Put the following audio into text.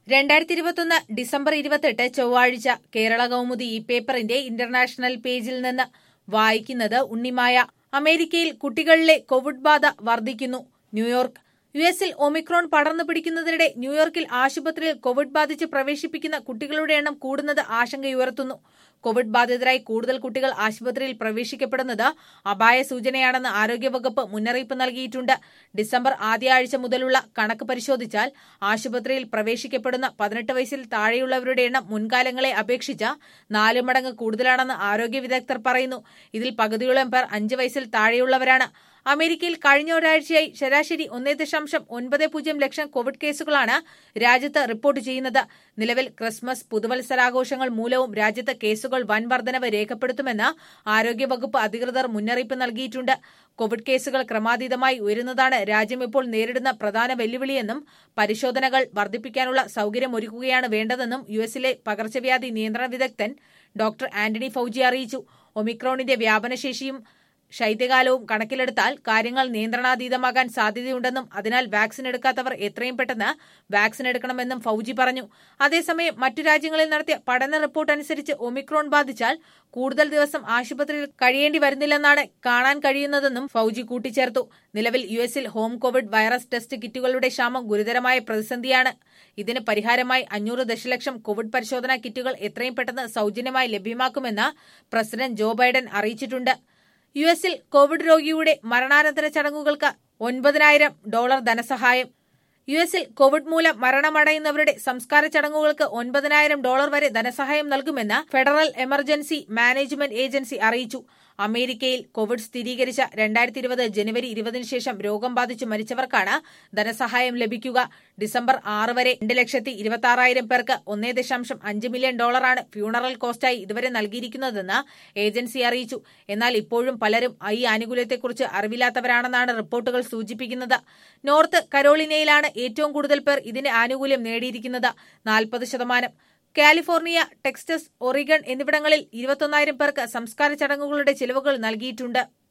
രണ്ടായിരത്തി ഇരുപത്തൊന്ന് ഡിസംബർ ഇരുപത്തെട്ട് ചൊവ്വാഴ്ച കേരള കൗമുദി ഈ പേപ്പറിന്റെ ഇന്റർനാഷണൽ പേജിൽ നിന്ന് വായിക്കുന്നത് ഉണ്ണിമായ അമേരിക്കയിൽ കുട്ടികളിലെ കോവിഡ് ബാധ വർദ്ധിക്കുന്നു ന്യൂയോർക്ക് യു എസിൽ ഒമിക്രോൺ പടർന്നു പിടിക്കുന്നതിനിടെ ന്യൂയോർക്കിൽ ആശുപത്രിയിൽ കോവിഡ് ബാധിച്ച് പ്രവേശിപ്പിക്കുന്ന കുട്ടികളുടെ എണ്ണം കൂടുന്നത് ആശങ്കയുയർത്തുന്നു കോവിഡ് ബാധിതരായി കൂടുതൽ കുട്ടികൾ ആശുപത്രിയിൽ പ്രവേശിക്കപ്പെടുന്നത് അപായ സൂചനയാണെന്ന് ആരോഗ്യവകുപ്പ് മുന്നറിയിപ്പ് നൽകിയിട്ടുണ്ട് ഡിസംബർ ആദ്യ ആഴ്ച മുതലുള്ള കണക്ക് പരിശോധിച്ചാൽ ആശുപത്രിയിൽ പ്രവേശിക്കപ്പെടുന്ന പതിനെട്ട് വയസ്സിൽ താഴെയുള്ളവരുടെ എണ്ണം മുൻകാലങ്ങളെ അപേക്ഷിച്ച് നാല് മടങ്ങ് കൂടുതലാണെന്ന് ആരോഗ്യ വിദഗ്ധർ പറയുന്നു ഇതിൽ പകുതിയോളം പേർ അഞ്ച് വയസ്സിൽ താഴെയുള്ളവരാണ് അമേരിക്കയിൽ കഴിഞ്ഞ ഒരാഴ്ചയായി ശരാശരി ഒന്നേ ദശാംശം ഒൻപത് പൂജ്യം ലക്ഷം കോവിഡ് കേസുകളാണ് രാജ്യത്ത് റിപ്പോർട്ട് ചെയ്യുന്നത് നിലവിൽ ക്രിസ്മസ് പുതുവത്സരാഘോഷങ്ങൾ മൂലവും രാജ്യത്ത് കേസുകൾ വൻ വർധനവ് രേഖപ്പെടുത്തുമെന്ന് ആരോഗ്യവകുപ്പ് അധികൃതർ മുന്നറിയിപ്പ് നൽകിയിട്ടുണ്ട് കോവിഡ് കേസുകൾ ക്രമാതീതമായി ഉയരുന്നതാണ് രാജ്യം ഇപ്പോൾ നേരിടുന്ന പ്രധാന വെല്ലുവിളിയെന്നും പരിശോധനകൾ വർദ്ധിപ്പിക്കാനുള്ള സൌകര്യം ഒരുക്കുകയാണ് വേണ്ടതെന്നും യുഎസിലെ പകർച്ചവ്യാധി നിയന്ത്രണ വിദഗ്ധൻ ഡോക്ടർ ആന്റണി ഫൌജി അറിയിച്ചു ഒമിക്രോണിന്റെ വ്യാപനശേഷിയും ശൈത്യകാലവും കണക്കിലെടുത്താൽ കാര്യങ്ങൾ നിയന്ത്രണാതീതമാകാൻ സാധ്യതയുണ്ടെന്നും അതിനാൽ വാക്സിൻ എടുക്കാത്തവർ എത്രയും പെട്ടെന്ന് വാക്സിൻ എടുക്കണമെന്നും ഫൌജി പറഞ്ഞു അതേസമയം മറ്റു രാജ്യങ്ങളിൽ നടത്തിയ പഠന റിപ്പോർട്ട് അനുസരിച്ച് ഒമിക്രോൺ ബാധിച്ചാൽ കൂടുതൽ ദിവസം ആശുപത്രിയിൽ കഴിയേണ്ടി വരുന്നില്ലെന്നാണ് കാണാൻ കഴിയുന്നതെന്നും ഫൌജി കൂട്ടിച്ചേർത്തു നിലവിൽ യുഎസിൽ ഹോം കോവിഡ് വൈറസ് ടെസ്റ്റ് കിറ്റുകളുടെ ക്ഷാമം ഗുരുതരമായ പ്രതിസന്ധിയാണ് ഇതിന് പരിഹാരമായി അഞ്ഞൂറ് ദശലക്ഷം കോവിഡ് പരിശോധനാ കിറ്റുകൾ എത്രയും പെട്ടെന്ന് സൌജന്യമായി ലഭ്യമാക്കുമെന്ന് പ്രസിഡന്റ് ജോ ബൈഡൻ അറിയിച്ചിട്ടുണ്ട് യു എസിൽ കോവിഡ് രോഗിയുടെ മരണാനന്തര ചടങ്ങുകൾക്ക് ഒൻപതിനായിരം ഡോളർ ധനസഹായം യു എസിൽ കോവിഡ് മൂലം മരണമടയുന്നവരുടെ സംസ്കാര ചടങ്ങുകൾക്ക് ഒൻപതിനായിരം ഡോളർ വരെ ധനസഹായം നൽകുമെന്ന് ഫെഡറൽ എമർജൻസി മാനേജ്മെന്റ് ഏജൻസി അറിയിച്ചു അമേരിക്കയിൽ കോവിഡ് സ്ഥിരീകരിച്ച രണ്ടായിരത്തി ഇരുപത് ജനുവരി ഇരുപതിനു ശേഷം രോഗം ബാധിച്ച് മരിച്ചവർക്കാണ് ധനസഹായം ലഭിക്കുക ഡിസംബർ ആറ് വരെ രണ്ട് ലക്ഷത്തി ഇരുപത്തി ആറായിരം പേർക്ക് ഒന്നേ ദശാംശം അഞ്ച് മില്യൺ ഡോളറാണ് ഫ്യൂണറൽ കോസ്റ്റായി ഇതുവരെ നൽകിയിരിക്കുന്നതെന്ന് ഏജൻസി അറിയിച്ചു എന്നാൽ ഇപ്പോഴും പലരും ഈ ആനുകൂല്യത്തെക്കുറിച്ച് അറിവില്ലാത്തവരാണെന്നാണ് റിപ്പോർട്ടുകൾ സൂചിപ്പിക്കുന്നത് നോർത്ത് കരോളിനയിലാണ് ഏറ്റവും കൂടുതൽ പേർ ഇതിന് ആനുകൂല്യം നേടിയിരിക്കുന്നത് നാൽപ്പത് ശതമാനം കാലിഫോർണിയ ടെക്സസ് ഒറിഗൺ എന്നിവിടങ്ങളിൽ ഇരുപത്തൊന്നായിരം പേർക്ക് സംസ്കാര ചടങ്ങുകളുടെ ചിലവുകൾ നൽകിയിട്ടുണ്ട്